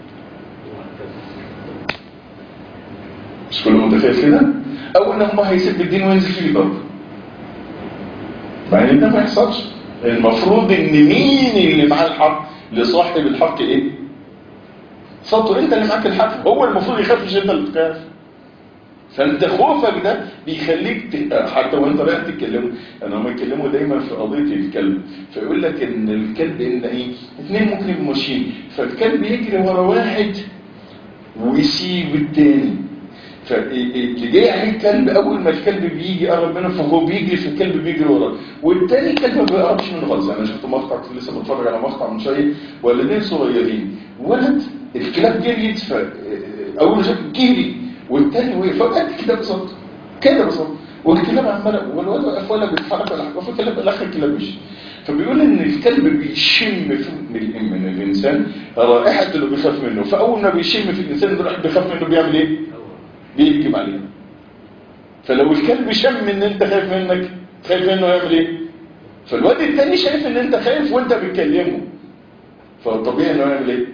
مش كله متخيل كده اول ما هو هيسيب الدين وينزل فيه الارض مع ان ده ما يحصلش المفروض ان مين اللي معاه الحق لصاحب الحق ايه سطر انت اللي معاك الحق هو المفروض يخاف مش انت اللي تخاف فانت خوفك ده بيخليك ت... حتى وانت رايح تتكلموا انا هم يتكلموا دايما في قضيه الكلب فيقول لك ان الكلب ان ايه اثنين ممكن يبقوا ماشيين فالكلب يجري ورا واحد ويسيب التاني فاللي جاي عليه الكلب اول ما الكلب بيجي قرب منه فهو بيجري في الكلب بيجري وراه والتاني الكلب ما بيقربش منه خالص انا شفت مقطع كنت لسه بتفرج على مقطع من شويه ولدين صغيرين ولد الكلاب جريت ف اول ما شاف جري والتاني وقف قد كده بالظبط كده بالظبط والكلاب عماله والولد واقف ولا بيتحرك ولا حاجه وفي الكلاب الاخر الكلاب مشي فبيقول ان الكلب بيشم في من الانسان رائحه اللي بيخاف منه فاول ما بيشم في الانسان اللي بيخاف منه بيعمل ايه بيهجم عليه فلو الكلب شم ان انت خايف منك خايف منه يعمل ايه فالواد التاني شايف ان انت خايف وانت بتكلمه فالطبيعي انه يعمل ايه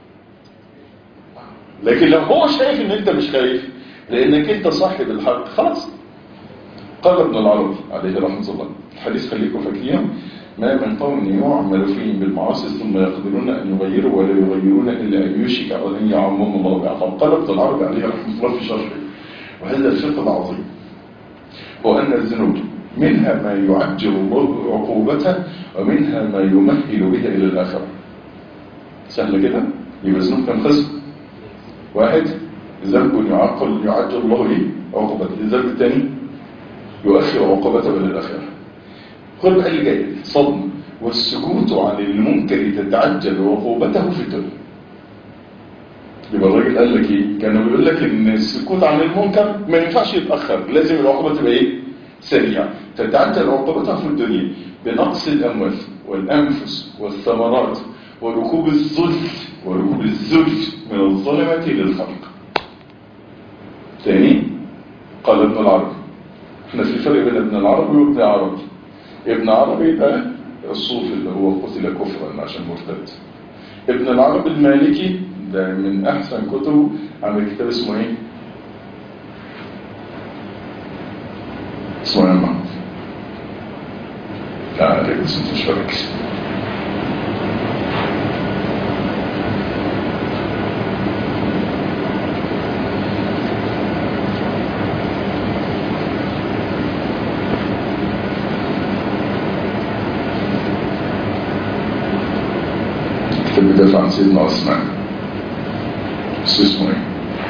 لكن لو هو شايف ان انت مش خايف لانك انت صاحب الحق خلاص قال ابن العربي عليه رحمه الله الحديث خليكم فاكرين ما من قوم يعمل فيهم بالمعاصي ثم يقدرون ان يغيروا ولا يغيرون الا ان يوشك او ان يعمهم الله بعقاب قال ابن العربي عليه رحمه الله في شرحه وهذا الفقه عظيم وأن الذنوب منها ما يعجل الله عقوبته ومنها ما يمهل بها إلى الآخرة سهل كده يبقى الذنوب كم قسم واحد ذنب يعقل يعجل الله ايه عقوبته الذنب الثاني يؤخر عقوبته إلى الآخرة خد بقى اللي جاي صدمة والسكوت عن المنكر تتعجل عقوبته في الدنيا يبقى الراجل قال لك ايه كان بيقول لك ان السكوت عن المنكر ما ينفعش يتاخر لازم العقوبه تبقى ايه سريعه تتعجل عقوبتها في الدنيا بنقص الاموال والانفس والثمرات وركوب الذل وركوب الذل من الظلمه للخلق ثاني قال ابن العربي احنا في فرق بين ابن العربي وابن عربي ابن عربي ده الصوفي اللي هو قتل كفرا عشان مرتد ابن العربي المالكي ده من احسن كتبه عامل كتاب اسمه ايه اسمه ايه يا محمد لا عليك بس انت مش فاكر كتاب بيدافع عن سيدنا عثمان بس اسمه ايه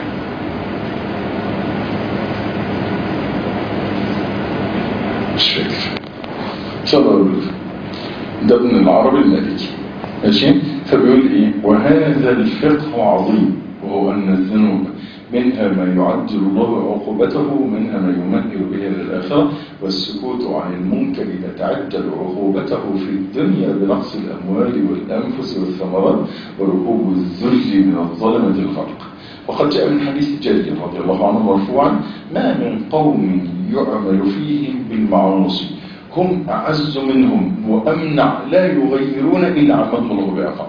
مش فاكر ان شاء الله اقول ده ابن العربي المالكي ماشي فبيقول ايه وهذا الفقه عظيم وهو ان الذنوب منها ما يعجل الله عقوبته منها ما يمهل به للآخرة والسكوت عن المنكر يتعجل عقوبته في الدنيا بنقص الأموال والأنفس والثمرات وركوب الذل من الظلمة الخلق وقد جاء من حديث جرير رضي الله عنه مرفوعا ما من قوم يعمل فيهم بالمعاصي هم أعز منهم وأمنع لا يغيرون إلا عمهم الله بعقاب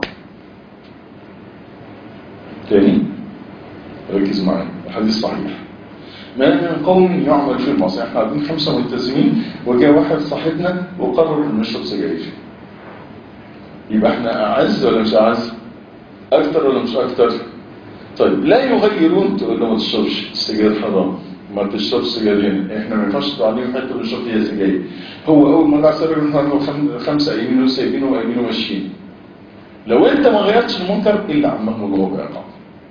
تاني ركز معي الحديث صحيح ما من قوم يعمل في المعصية احنا قاعدين خمسة ملتزمين وجاء واحد صاحبنا وقرر انه يشرب سجاير يبقى احنا اعز ولا مش اعز اكتر ولا مش اكتر طيب لا يغيرون تقول له ما تشربش السجاير حرام ما تشربش سجاير هنا احنا ما ينفعش تعليم حته بنشرب فيها سجاير هو اول ما قعد سبب النهارده خمسه قايمين وسايبينه وقايمين وماشيين لو انت ما غيرتش المنكر الا عمهم الله بعقاب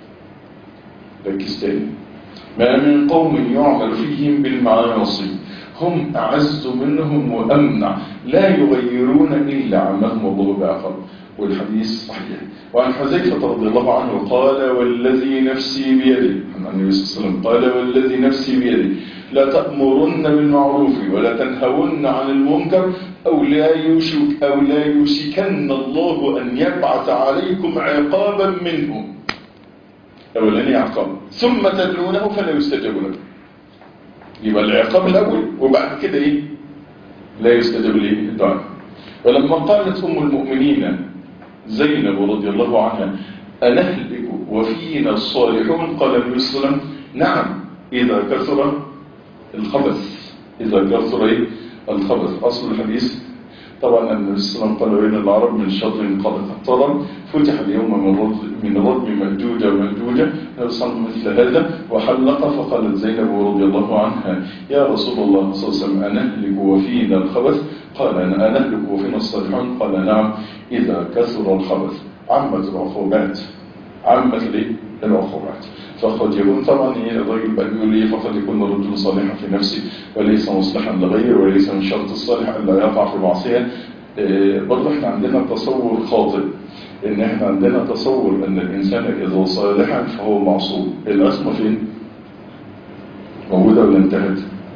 ركز تاني ما من قوم يعمل فيهم بالمعاصي هم أعز منهم وأمنع لا يغيرون إلا عمهم الله بعقل والحديث صحيح وعن حذيفة رضي الله عنه قال والذي نفسي بيده عن النبي صلى الله عليه وسلم قال والذي نفسي بيده لا تأمرن بالمعروف ولا تنهون عن المنكر أو لا يوشك أو لا يوشكن الله أن يبعث عليكم عقابا منه أولاني عقاب ثم تدعونه فلا يستجاب لكم يبقى العقاب الأول وبعد كده إيه لا يستجاب ليه الدعاء ولما قالت أم المؤمنين زينب رضي الله عنها أنهلك وفينا الصالحون قال النبي صلى الله عليه وسلم نعم إذا كثر الخبث إذا كثر إيه الخبث أصل الحديث طبعا النبي صلى الله عليه وسلم قال بين العرب من شر قد اقترب فتح اليوم من رد من رد مأجوج ومأجوج النبي صلى الله عليه وسلم مثل هذا وحلق فقالت زينب رضي الله عنها يا رسول الله صلى الله عليه وسلم أنهلك وفينا الخبث قال أنا أنهلك وفينا الصالحون قال نعم إذا كثر الخبث عمت العقوبات عمت ليه العقوبات فقد يكون طبعا الراجل بقى بيقول ايه فقد يكون الرجل صالحا في نفسه وليس مصلحا لغيره وليس من شرط الصالح الا يقع في معصيه آه برضه احنا عندنا تصور خاطئ ان احنا عندنا تصور ان الانسان اذا صالحا فهو معصوم العصمه فين موجوده ولا انتهت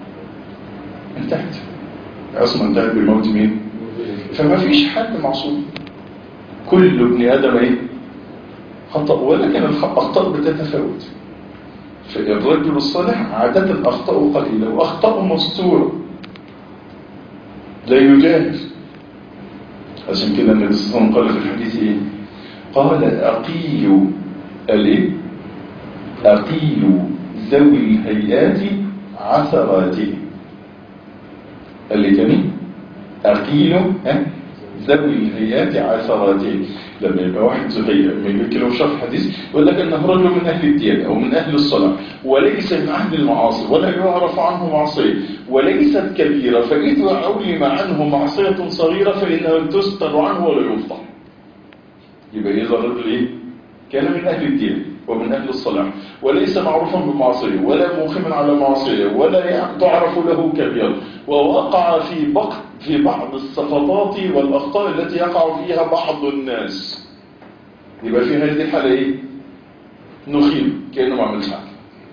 انتهت العصمه انتهت بموت مين فما فيش حد معصوم كل ابن ادم ايه خطأ ولكن الأخطاء بتتفاوت فالرجل الصالح عادة أخطاء قليلة وأخطاء مستورة لا يجاهل عشان كده النبي صلى الله عليه وسلم قال في الحديث إيه؟ قال أقيلوا الإيه؟ أقيلوا ذوي الهيئات عثراته اللي كان أقيلوا ذوي الهيئات عثراته لما يبقى واحد زهير لما يجي له شرح حديث يقول لك انه رجل من اهل الدين او من اهل الصلاه وليس من اهل المعاصي ولا يعرف عنه معصيه وليست كبيره فاذا علم عنه معصيه صغيره فانها تستر عنه ولا يفضح يبقى اذا الرجل ايه كان من اهل الدين ومن اهل الصلاح وليس معروفا بمعصيه ولا موخما على معصيه ولا تعرف له كبيره ووقع في بق في بعض السقطات والاخطاء التي يقع فيها بعض الناس يبقى في هذه الحاله ايه نخيل كانه ما عملش حاجه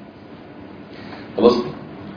خلاص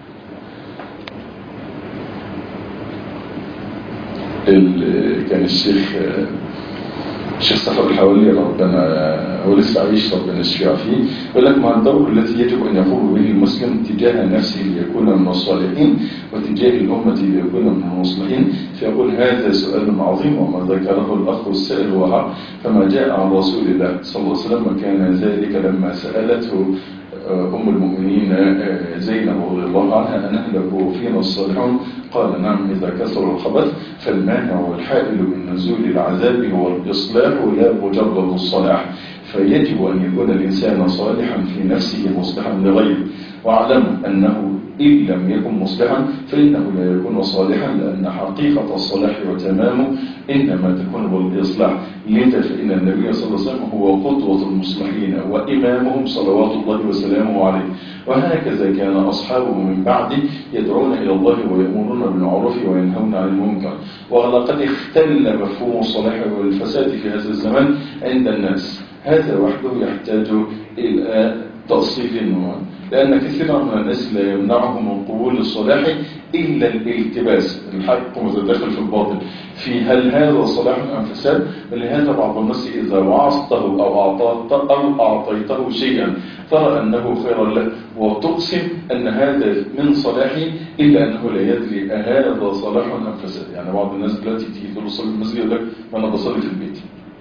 كان الشيخ الشيخ صفر الحوالي ربنا هو لسه عايش ربنا يشفع فيه يقول لك ما الدور الذي يجب ان يقوم به المسلم تجاه نفسه ليكون من الصالحين وتجاه الامه ليكون من المصلحين فيقول هذا سؤال عظيم وما ذكره الاخ السائل وها فما جاء عن رسول الله صلى الله عليه وسلم كان ذلك لما سالته أم المؤمنين زينب رضي الله عنها أن أهلك فينا الصالحون قال نعم إذا كثر الخبث فالمانع والحائل من نزول العذاب هو الإصلاح لا مجرد الصلاح فيجب أن يكون الإنسان صالحا في نفسه مصلحا لغيره واعلم أنه إن لم يكن مصلحا فإنه لا يكون صالحا لأن حقيقة الصلاح وتمامه إنما تكون بالإصلاح لذا فإن النبي صلى الله عليه وسلم هو قدوة المصلحين وإمامهم صلوات الله وسلامه عليه وهكذا كان أصحابه من بعده يدعون إلى الله ويأمرون بالمعروف وينهون عن المنكر ولقد اختل مفهوم الصلاح والفساد في هذا الزمان عند الناس هذا وحده يحتاج إلى تأصيل النوع لأن كثيرا من الناس لا يمنعهم من قبول الصلاح إلا الالتباس الحق متداخل في الباطل في هل هذا صلاح أم فساد ولهذا بعض الناس إذا وعظته أو أعطيته, أو أعطيته شيئا ترى أنه خيرا له وتقسم أن هذا من صلاحي إلا أنه لا يدري أهذا صلاح أم فساد يعني بعض الناس دلوقتي تيجي تقول صلي في المسجد يقول لك ما أنا بصلي في البيت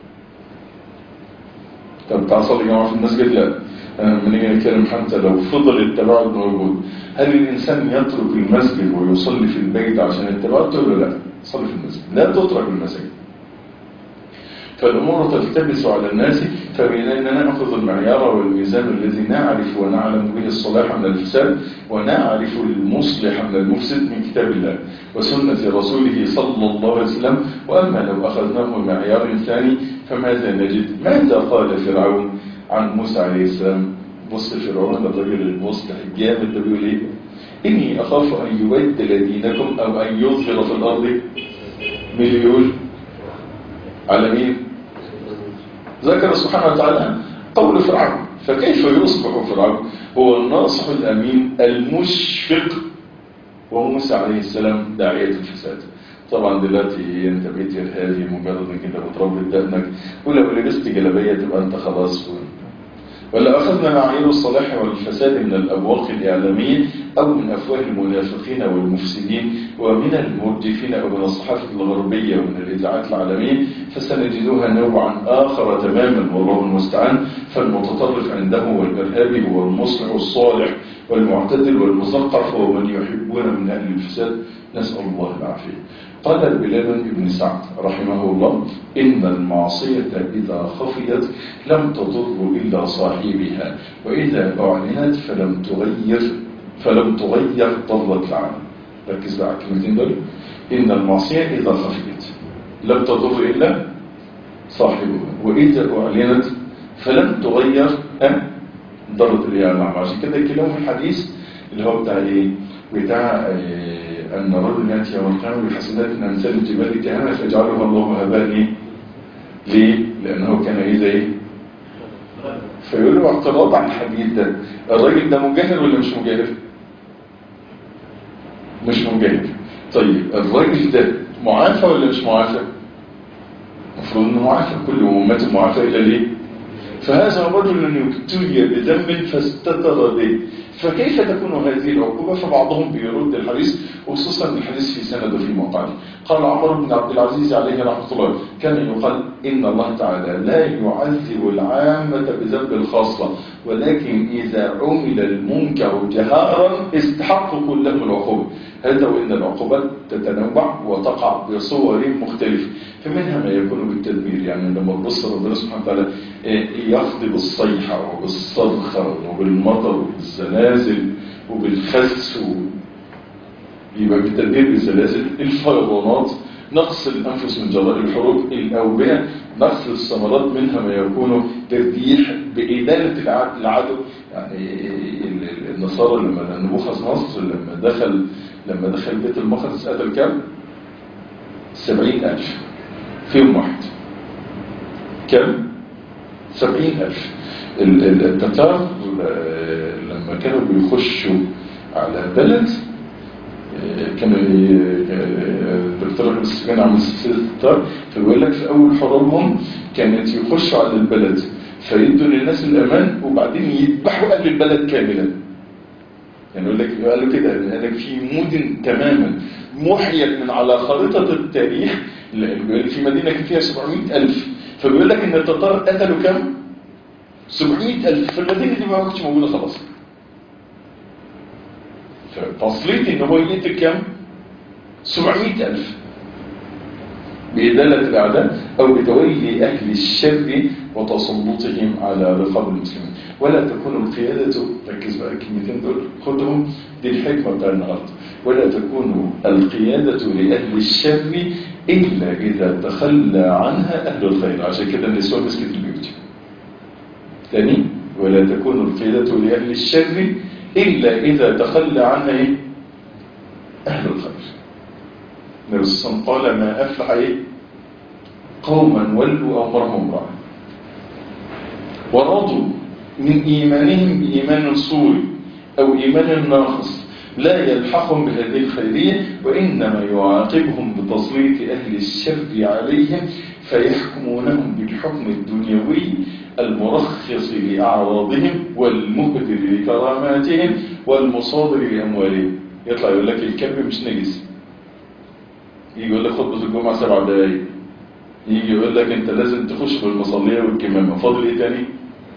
طب تعال صلي جماعة في المسجد لا من نيجي نتكلم حتى لو فضل التباعد موجود هل الإنسان يترك المسجد ويصلي في البيت عشان التباعد ولا لا صلي في المسجد لا تترك المساجد فالأمور تلتبس على الناس فبيننا نأخذ المعيار والميزان الذي نعرف ونعلم به الصلاح من الفساد ونعرف المصلح من المفسد من كتاب الله وسنة رسوله صلى الله عليه وسلم وأما لو أخذناه معيار ثاني فماذا نجد ماذا قال فرعون عن موسى عليه السلام بص فرعون الرجل المصلح الجامد ده بيقول ايه اني اخاف ان يبدل دينكم او ان يظهر في الارض مليون على مين ذكر سبحانه وتعالى قول فرعون فكيف يصبح فرعون هو الناصح الامين المشفق وموسى عليه السلام داعية الفساد طبعا دلوقتي انت بقيت ارهابي مجرد انك انت بتربي دقنك ولو لبست جلابيه تبقى انت خلاص ولا أخذنا معايير الصلاح والفساد من الأبواق الإعلامية أو من أفواه المنافقين والمفسدين ومن المرجفين أو من الصحافة الغربية ومن الإذاعات العالمية فسنجدها نوعا آخر تماما والله المستعان فالمتطرف عنده والإرهابي هو المصلح الصالح والمعتدل والمثقف هو من يحبون من أهل الفساد نسأل الله العافية قال بلال بن سعد رحمه الله إن المعصية إذا خفيت لم تضر إلا صاحبها وإذا أعلنت فلم تغير فلم تغير ضرت العالم ركز بقى الكلمتين دول إن المعصية إذا خفيت لم تضر إلا صاحبها وإذا أعلنت فلم تغير ضرت العالم عشان كده الكلام في الحديث اللي هو بتاع إيه بتاع إيه أن رجل يأتي يوم القيامة بحسنات من أمثال الجبال جهنم فيجعلها الله هباء ليه؟ ليه؟ لأنه كان إذا إيه؟ فيقول له اعتراض عن الحديث ده الراجل ده مجاهر ولا مش مجاهر؟ مش مجاهر طيب الراجل ده معافى ولا مش معافى؟ المفروض انه معافى كل امته معافى الى ليه؟ فهذا رجل ابتلي بذنب فاستتر به فكيف تكون هذه العقوبة فبعضهم بيرد الحديث وخصوصا الحديث في سند وفي مقال قال عمر بن عبد العزيز عليه رحمة الله كان يقال إن الله تعالى لا يعذب العامة بذنب الخاصة ولكن إذا عمل المنكر جهارا استحق كلهم العقوبة هذا وإن العقوبات تتنوع وتقع بصور مختلفة فمنها ما يكون بالتدمير يعني لما تبص ربنا سبحانه وتعالى يقضي بالصيحة وبالصرخة وبالمطر وبالزلازل وبالخس و... يبقى بالتدمير بالزلازل الفيضانات نقص الأنفس من جراء الحروب الأوبئة نقص الثمرات منها ما يكون ترديح بإدانة العدو يعني النصارى لما نبوخذ نصر لما دخل لما دخل بيت المقدس قتل كم؟ سبعين ألف في يوم واحد كم؟ سبعين ألف التتار لما كانوا بيخشوا على بلد كان الدكتور السجان عمل سلسلة التتار فبيقول لك في أول حروبهم كانت يخشوا على البلد فيدوا للناس الأمان وبعدين يذبحوا أهل البلد كاملا يعني يقول لك قالوا كده لأنك في مدن تماما محيت من على خريطة التاريخ في مدينة كان فيها 700 ألف فبيقول لك إن التتار قتلوا كم؟ 700 ألف فالمدينة دي ما كانتش موجودة خلاص فتصليت إن هو يقتل كم؟ 700 ألف بإدالة الأعداء أو بتولي أهل الشر وتسلطهم على رقاب المسلمين ولا تكون القيادة ركز بقى الكلمتين دول خدهم دي الحكمة بتاع النهارده ولا تكون القيادة لأهل الشر إلا إذا تخلى عنها أهل الخير عشان كده النسوان مسكت البيوت ثاني ولا تكون القيادة لأهل الشر إلا إذا تخلى عنها إيه؟ أهل الخير النبي صلى الله عليه وسلم قال ما أفلح إيه؟ قوما ولوا أمرهم امرأة ورضوا من إيمانهم بإيمان صوري أو إيمان ناقص لا يلحقهم بهذه الخيرية وإنما يعاقبهم بتسليط أهل الشر عليهم فيحكمونهم بالحكم الدنيوي المرخص لأعراضهم والمهدر لكراماتهم والمصادر لأموالهم يطلع يقول لك الكلب مش نجس يجي يقول لك خطبة الجمعة سبع دقايق يجي يقول لك انت لازم تخش بالمصلية والكمامة فاضل ايه تاني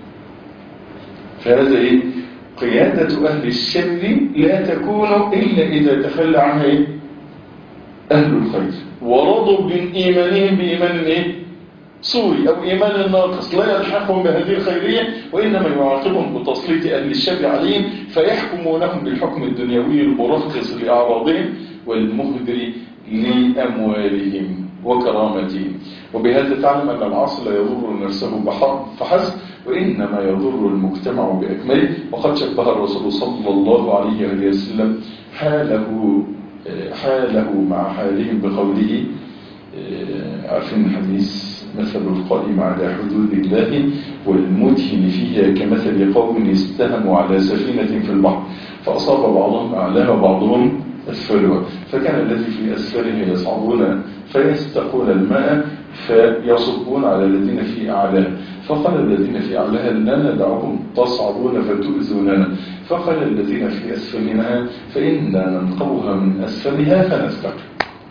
فهذا ايه قيادة اهل الشر لا تكون الا اذا تخلى عنها ايه اهل الخير ورضوا من ايمانهم بايمان ايه صوري او ايمان ناقص لا يلحقهم بهذه الخيرية وانما يعاقبهم بتسليط اهل الشر عليهم فيحكمونهم بالحكم الدنيوي المرخص لاعراضهم والمهدر لاموالهم وكرامتهم وبهذا تعلم أن العاصي لا يضر نفسه فحسب وإنما يضر المجتمع بأكمله وقد شبه الرسول صلى الله عليه وسلم حاله حاله مع حالهم بقوله عارفين الحديث مثل القائم على حدود الله والمدهن فيها كمثل قوم استهموا على سفينة في البحر فأصاب بعضهم أعلاها وبعضهم أسفلها فكان الذي في أسفله يصعدون فيستقون الماء فيصبون على الذين في أعلاه فقال الذين في أعلاها لا ندعهم تصعدون فتؤذوننا فقال الذين في أسفلها فإنا ننقوها من أسفلها فنستقي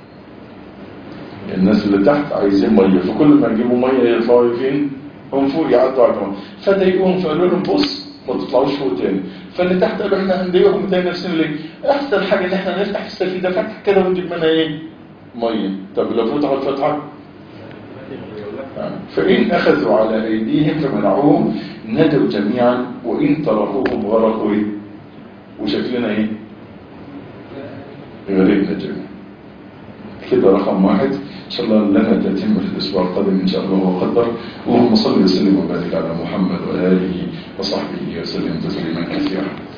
الناس اللي تحت عايزين مية فكل ما يجيبوا مية يطلعوا فين هم فوق يعدوا على الجمال فضايقوهم فقالوا لهم بص ما تطلعوش فوق تاني فاللي تحت قالوا احنا هنضايقهم تاني نفسنا ليه احسن حاجه ان احنا نفتح السفينه فتح كده ونجيب منها ايه ميه طب لو فتحوا الفتحه فإن أخذوا على أيديهم فمنعوهم ندوا جميعا وإن تركوهم غرقوا إيه وشكلنا إيه غريبنا جميعا كده رقم واحد إن شاء الله لنا تتم في الأسبوع القادم إن شاء الله وقدر اللهم صل وسلم وبارك على محمد وآله وصحبه وسلم تسليما كثيرا